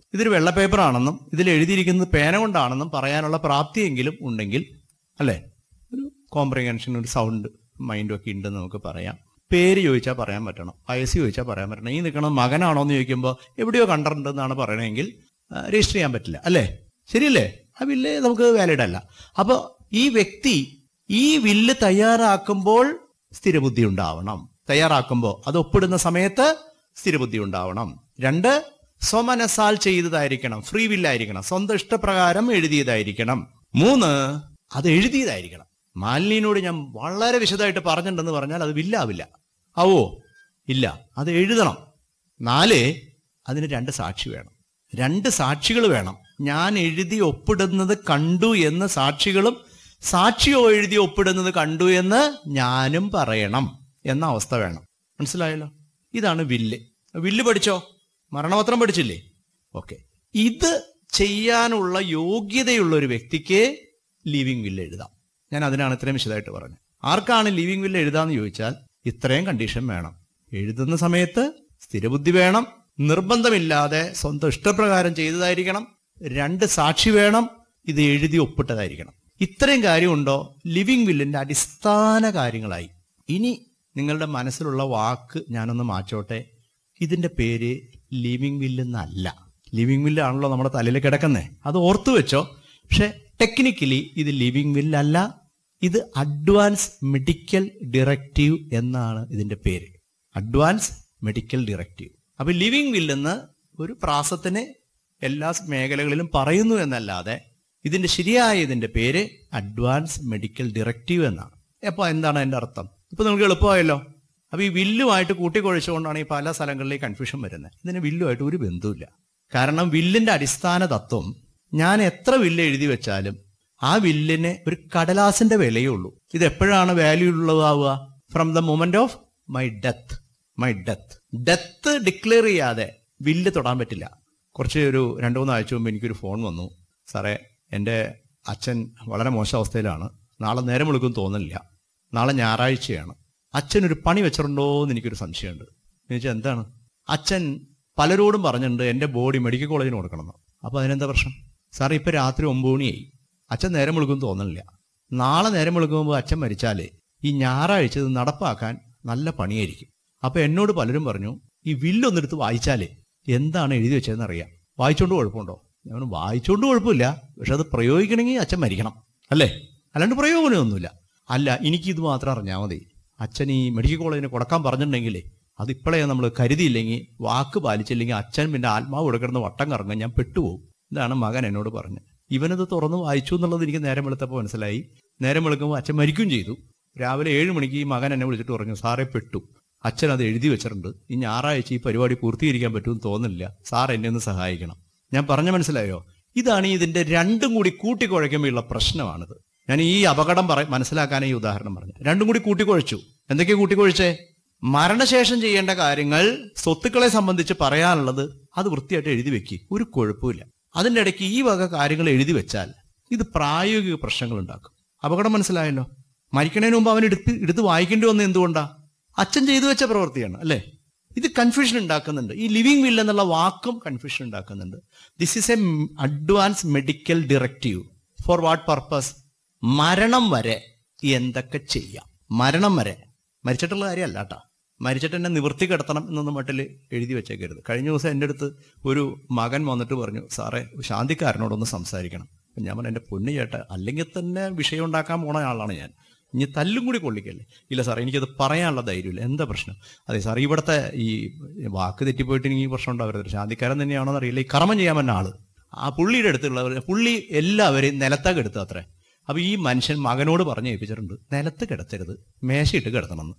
ഇതൊരു വെള്ള പേപ്പർ ആണെന്നും ഇതിൽ എഴുതിയിരിക്കുന്നത് പേന കൊണ്ടാണെന്നും പറയാനുള്ള പ്രാപ്തിയെങ്കിലും ഉണ്ടെങ്കിൽ അല്ലേ ഒരു കോംപ്രിഹെൻഷൻ ഒരു സൗണ്ട് മൈൻഡും ഒക്കെ ഉണ്ടെന്ന് നമുക്ക് പറയാം പേര് ചോദിച്ചാൽ പറയാൻ പറ്റണം വയസ്സ് ചോദിച്ചാൽ പറയാൻ പറ്റണം ഈ നിൽക്കണം മകനാണോ എന്ന് ചോദിക്കുമ്പോൾ എവിടെയോ കണ്ടിട്ടുണ്ടെന്നാണ് പറയണമെങ്കിൽ രജിസ്റ്റർ ചെയ്യാൻ പറ്റില്ല അല്ലേ ശരിയല്ലേ ആ വില്ല് നമുക്ക് വാലിഡ് അല്ല അപ്പോൾ ഈ വ്യക്തി ഈ വില്ല് തയ്യാറാക്കുമ്പോൾ സ്ഥിരബുദ്ധി ഉണ്ടാവണം തയ്യാറാക്കുമ്പോൾ അത് ഒപ്പിടുന്ന സമയത്ത് സ്ഥിരബുദ്ധി ഉണ്ടാവണം രണ്ട് സ്വമനസാൽ ചെയ്തതായിരിക്കണം ഫ്രീ വില്ലായിരിക്കണം സ്വന്തം ഇഷ്ടപ്രകാരം എഴുതിയതായിരിക്കണം മൂന്ന് അത് എഴുതിയതായിരിക്കണം മാലിന്യനോട് ഞാൻ വളരെ വിശദമായിട്ട് പറഞ്ഞിട്ടുണ്ടെന്ന് പറഞ്ഞാൽ അത് വില്ലാവില്ല ആവോ ഇല്ല അത് എഴുതണം നാല് അതിന് രണ്ട് സാക്ഷി വേണം രണ്ട് സാക്ഷികൾ വേണം ഞാൻ എഴുതി ഒപ്പിടുന്നത് കണ്ടു എന്ന് സാക്ഷികളും സാക്ഷിയോ എഴുതി ഒപ്പിടുന്നത് കണ്ടു എന്ന് ഞാനും പറയണം എന്ന അവസ്ഥ വേണം മനസ്സിലായല്ലോ ഇതാണ് വില്ല് വില്ല് പഠിച്ചോ മരണപത്രം പഠിച്ചില്ലേ ഓക്കെ ഇത് ചെയ്യാനുള്ള യോഗ്യതയുള്ള ഒരു വ്യക്തിക്ക് ലിവിങ് വില്ല് എഴുതാം ഞാൻ അതിനാണ് ഇത്രയും വിശദമായിട്ട് പറഞ്ഞത് ആർക്കാണ് ലിവിങ് വില്ല് എഴുതാന്ന് ചോദിച്ചാൽ ഇത്രയും കണ്ടീഷൻ വേണം എഴുതുന്ന സമയത്ത് സ്ഥിരബുദ്ധി വേണം നിർബന്ധമില്ലാതെ സ്വന്തം ഇഷ്ടപ്രകാരം ചെയ്തതായിരിക്കണം രണ്ട് സാക്ഷി വേണം ഇത് എഴുതി ഒപ്പിട്ടതായിരിക്കണം ഇത്രയും കാര്യമുണ്ടോ ലിവിങ് വില്ലിന്റെ അടിസ്ഥാന കാര്യങ്ങളായി ഇനി നിങ്ങളുടെ മനസ്സിലുള്ള വാക്ക് ഞാനൊന്ന് മാറ്റോട്ടെ ഇതിന്റെ പേര് ലിവിങ് വില്ല് എന്നല്ല ലിവിങ് വില്ല് ആണല്ലോ നമ്മുടെ തലയിൽ കിടക്കുന്നേ അത് ഓർത്തു വെച്ചോ പക്ഷെ ടെക്നിക്കലി ഇത് ലിവിങ് വില്ല് അല്ല ഇത് അഡ്വാൻസ് മെഡിക്കൽ ഡിറക്റ്റീവ് എന്നാണ് ഇതിന്റെ പേര് അഡ്വാൻസ് മെഡിക്കൽ ഡിറക്റ്റീവ് അപ്പൊ ലിവിങ് വില്ല് എന്ന് ഒരു പ്രാസത്തിന് എല്ലാ മേഖലകളിലും പറയുന്നു എന്നല്ലാതെ ഇതിന്റെ ശരിയായ ഇതിന്റെ പേര് അഡ്വാൻസ് മെഡിക്കൽ ഡിറക്റ്റീവ് എന്നാണ് അപ്പൊ എന്താണ് അതിന്റെ അർത്ഥം ഇപ്പൊ നമുക്ക് എളുപ്പമായല്ലോ അപ്പൊ ഈ വില്ലുമായിട്ട് കൂട്ടിക്കൊഴിച്ചുകൊണ്ടാണ് ഈ പല സ്ഥലങ്ങളിലേക്ക് കൺഫ്യൂഷൻ വരുന്നത് ഇതിന് വില്ലുമായിട്ട് ഒരു ബന്ധവുമില്ല കാരണം വില്ലിന്റെ അടിസ്ഥാന തത്വം ഞാൻ എത്ര വില്ല് എഴുതി വെച്ചാലും ആ വില്ലിന് ഒരു കടലാസിന്റെ വിലയേ ഉള്ളൂ ഇത് എപ്പോഴാണ് വാല്യൂ ഉള്ളതാവുക from the moment of my death my death death declare ചെയ്യാതെ വില്ല് തൊടാൻ പറ്റില്ല കുറച്ച് ഒരു രണ്ടു മൂന്ന് ആഴ്ച മുമ്പ് എനിക്കൊരു ഫോൺ വന്നു സാറേ എൻ്റെ അച്ഛൻ വളരെ മോശം അവസ്ഥയിലാണ് നാളെ നേരം വിളിക്കും തോന്നില്ല നാളെ ഞായറാഴ്ചയാണ് അച്ഛൻ ഒരു പണി വെച്ചിട്ടുണ്ടോ എന്ന് എനിക്കൊരു സംശയമുണ്ട് എന്ന് വെച്ചാൽ എന്താണ് അച്ഛൻ പലരോടും പറഞ്ഞിട്ടുണ്ട് എൻ്റെ ബോഡി മെഡിക്കൽ കോളേജിന് കൊടുക്കണമെന്ന് അപ്പോൾ അതിനെന്താ പ്രശ്നം സാറേ ഇപ്പം രാത്രി ഒമ്പത് മണിയായി അച്ഛൻ നേരം വിളിക്കും തോന്നുന്നില്ല നാളെ നേരം വിളിക്കുമ്പോൾ അച്ഛൻ മരിച്ചാൽ ഈ ഞായറാഴ്ച ഇത് നടപ്പാക്കാൻ നല്ല പണിയായിരിക്കും അപ്പോൾ എന്നോട് പലരും പറഞ്ഞു ഈ വില്ലൊന്നെടുത്ത് വായിച്ചാലേ എന്താണ് എഴുതി വെച്ചതെന്ന് അറിയാം വായിച്ചോണ്ട് കുഴപ്പമുണ്ടോ ഞാൻ പറഞ്ഞു, വായിച്ചോണ്ട് കുഴപ്പമില്ല പക്ഷെ അത് പ്രയോഗിക്കണമെങ്കിൽ അച്ഛൻ മരിക്കണം അല്ലേ അല്ലാണ്ട് പ്രയോജനമൊന്നുമില്ല അല്ല എനിക്ക് ഇത് മാത്രം അറിഞ്ഞാൽ മതി അച്ഛൻ ഈ മെഡിക്കൽ കോളേജിന് കൊടുക്കാൻ പറഞ്ഞിട്ടുണ്ടെങ്കിലേ അതിപ്പോഴേ നമ്മൾ കരുതിയില്ലെങ്കിൽ വാക്ക് പാലിച്ചില്ലെങ്കിൽ അച്ഛൻ പിന്നെ ആത്മാവ് കൊടുക്കുന്ന വട്ടം കറങ്ങാൻ ഞാൻ പെട്ടുപോകും ഇതാണ് മകൻ എന്നോട് പറഞ്ഞത് ഇവനത് തുറന്ന് വായിച്ചു എന്നുള്ളത് എനിക്ക് നേരം വെളുത്തപ്പോൾ മനസ്സിലായി നേരം വെളുക്കുമ്പോൾ അച്ഛൻ മരിക്കുകയും ചെയ്തു രാവിലെ ഏഴ് മണിക്ക് ഈ മകൻ എന്നെ വിളിച്ചിട്ട് പറഞ്ഞു സാറേ പെട്ടു അച്ഛൻ അത് എഴുതി വെച്ചിട്ടുണ്ട് ഈ ഞായറാഴ്ച ഈ പരിപാടി പൂർത്തീകരിക്കാൻ പറ്റുമെന്ന് തോന്നുന്നില്ല സാർ എന്നെ ഒന്ന് സഹായിക്കണം ഞാൻ പറഞ്ഞ മനസ്സിലായോ ഇതാണ് ഈ ഇതിന്റെ രണ്ടും കൂടി കൂട്ടിക്കുഴയ്ക്കുമ്പോഴുള്ള പ്രശ്നമാണിത് ഞാൻ ഈ അപകടം പറ മനസ്സിലാക്കാനേ ഈ ഉദാഹരണം പറഞ്ഞു രണ്ടും കൂടി കൂട്ടിക്കുഴച്ചു എന്തൊക്കെയാ കൂട്ടിക്കുഴച്ചേ മരണശേഷം ചെയ്യേണ്ട കാര്യങ്ങൾ സ്വത്തുക്കളെ സംബന്ധിച്ച് പറയാനുള്ളത് അത് വൃത്തിയായിട്ട് എഴുതി വെക്കി ഒരു കുഴപ്പമില്ല അതിൻ്റെ ഇടയ്ക്ക് ഈ വക കാര്യങ്ങൾ എഴുതി വെച്ചാൽ ഇത് പ്രായോഗിക പ്രശ്നങ്ങൾ ഉണ്ടാക്കും അപകടം മനസ്സിലായല്ലോ മരിക്കണതിന് മുമ്പ് അവൻ എടുത്ത് എടുത്ത് വായിക്കേണ്ടി വന്നത് എന്തുകൊണ്ടാ അച്ഛൻ ചെയ്തു വെച്ച പ്രവൃത്തിയാണ് അല്ലേ ഇത് കൺഫ്യൂഷൻ ഉണ്ടാക്കുന്നുണ്ട് ഈ ലിവിങ് വിൽ എന്നുള്ള വാക്കും കൺഫ്യൂഷൻ ഉണ്ടാക്കുന്നുണ്ട് this is a advance medical directive for what purpose മരണം വരെ എന്തൊക്കെ ചെയ്യാം മരണം വരെ മരിച്ചിട്ടുള്ള കാര്യമല്ല കേട്ടാ മരിച്ചിട്ട് എന്നെ നിവൃത്തി കിടത്തണം എന്നൊന്നും മട്ടിൽ എഴുതി വെച്ചേക്കരുത് കഴിഞ്ഞ ദിവസം എൻ്റെ അടുത്ത് ഒരു മകൻ വന്നിട്ട് പറഞ്ഞു സാറേ ശാന്തിക്കാരനോടൊന്ന് സംസാരിക്കണം അപ്പം ഞാൻ പറഞ്ഞു എൻ്റെ പൊന്നു ചേട്ടാ അല്ലെങ്കിൽ തന്നെ വിഷയം ഉണ്ടാക്കാൻ പോണ ആളാണ് ഞാൻ ഇനി തല്ലും കൂടി കൊള്ളിക്കല്ലേ ഇല്ല സാറേ എനിക്കത് പറയാനുള്ള ധൈര്യമില്ല എന്താ പ്രശ്നം അതെ സാർ ഇവിടുത്തെ ഈ വാക്ക് തെറ്റിപ്പോയിട്ട് എനിക്ക് ഈ പ്രശ്നം ഉണ്ടാവരുത് ശാന്തിക്കാരൻ തന്നെയാണോ അറിയില്ല ഈ കർമ്മം ചെയ്യാൻ പറ്റുന്ന ആള് ആ പുള്ളിയുടെ അടുത്തുള്ളവർ പുള്ളി എല്ലാവരെയും നിലത്താ കിടത്തുക അത്രേ അപ്പൊ ഈ മനുഷ്യൻ മകനോട് പറഞ്ഞു ഏൽപ്പിച്ചിട്ടുണ്ട് നിലത്ത് കിടത്തരുത് മേശയിട്ട് കിടത്തണമെന്ന്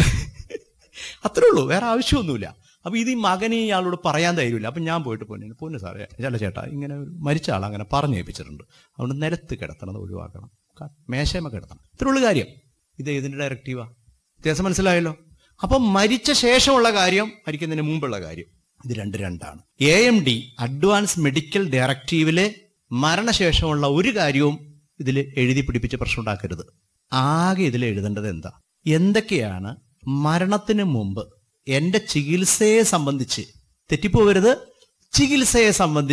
അത്രേ ഉള്ളൂ വേറെ ആവശ്യമൊന്നുമില്ല അപ്പൊ ഇത് ഈ മകന് ഇയാളോട് പറയാൻ ധൈര്യമില്ല അപ്പൊ ഞാൻ പോയിട്ട് പൊന്നു പൊന്നു സാറേ ചേട്ടാ ചേട്ടാ ഇങ്ങനെ ഒരു മരിച്ച ആൾ അങ്ങനെ പറഞ്ഞു ഏൽപ്പിച്ചിട്ടുണ്ട് അതുകൊണ്ട് നിലത്ത് കിടത്തണം ഒഴിവാക്കണം ക- മേശയമ കിടത്തണം ഇത്രേ ഉള്ളൂ കാര്യം ഇത് ഏതിന്റെ ഡയറക്റ്റീവാ വ്യത്യാസം മനസ്സിലായല്ലോ അപ്പം മരിച്ച ശേഷമുള്ള കാര്യം മരിക്കുന്നതിന് മുമ്പുള്ള കാര്യം ഇത് രണ്ട് രണ്ടാണ് A M D advance medical ഡയറക്റ്റീവിലെ മരണശേഷമുള്ള ഒരു കാര്യവും ഇതിൽ എഴുതി പിടിപ്പിച്ച് പ്രശ്നം ഉണ്ടാക്കരുത് ആകെ ഇതിൽ എഴുതേണ്ടത് എന്താ എന്തൊക്കെയാണ് മരണത്തിന് മുമ്പ് എന്റെ ചികിത്സയെ സംബന്ധിച്ച് തെറ്റിപ്പോവരുത് ചികിത്സയെ സംബന്ധിച്ച്